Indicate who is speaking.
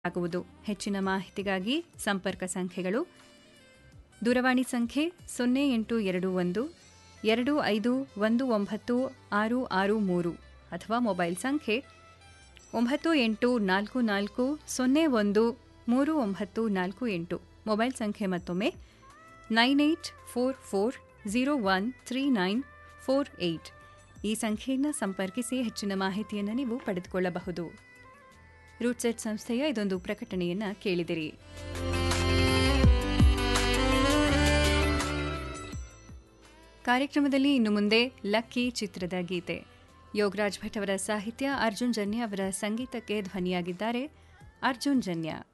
Speaker 1: ಆಗುವುದು ಹೆಚ್ಚಿನ ಮಾಹಿತಿಗಾಗಿ ಸಂಪರ್ಕ ಸಂಖ್ಯೆಗಳು ದೂರವಾಣಿ ಸಂಖ್ಯೆ ಸೊನ್ನೆ ಎಂಟು ಎರಡು ಒಂದು ಎರಡು ಐದು ಒಂದು ಒಂಬತ್ತು ಆರು ಆರು ಮೂರು ಅಥವಾ ಮೊಬೈಲ್ ಸಂಖ್ಯೆ ಒಂಬತ್ತು ಎಂಟು ನಾಲ್ಕು ನಾಲ್ಕು ಸೊನ್ನೆ ಒಂದು ಮೂರು ಒಂಬತ್ತು ನಾಲ್ಕು ಎಂಟು ಮೊಬೈಲ್ ಸಂಖ್ಯೆ ಮತ್ತೊಮ್ಮೆ nine eight four four zero one three nine four eight ಈ ಸಂಖ್ಯೆಯನ್ನು ಸಂಪರ್ಕಿಸಿ ಹೆಚ್ಚಿನ ಮಾಹಿತಿಯನ್ನು ನೀವು ಪಡೆದುಕೊಳ್ಳಬಹುದು ರೂಟ್ಸೆಟ್ ಸಂಸ್ಥೆಯ ಇದೊಂದು ಪ್ರಕಟಣೆಯನ್ನು ಕೇಳಿದಿರಿ ಕಾರ್ಯಕ್ರಮದಲ್ಲಿ ಇನ್ನು ಮುಂದೆ ಲಕ್ಕಿ ಚಿತ್ರದ ಗೀತೆ ಯೋಗರಾಜ್ ಭಟ್ ಅವರ ಸಾಹಿತ್ಯ ಅರ್ಜುನ್ ಜನ್ಯ ಅವರ ಸಂಗೀತಕ್ಕೆ ಧ್ವನಿಯಾಗಿದ್ದಾರೆ ಅರ್ಜುನ್ ಜನ್ಯ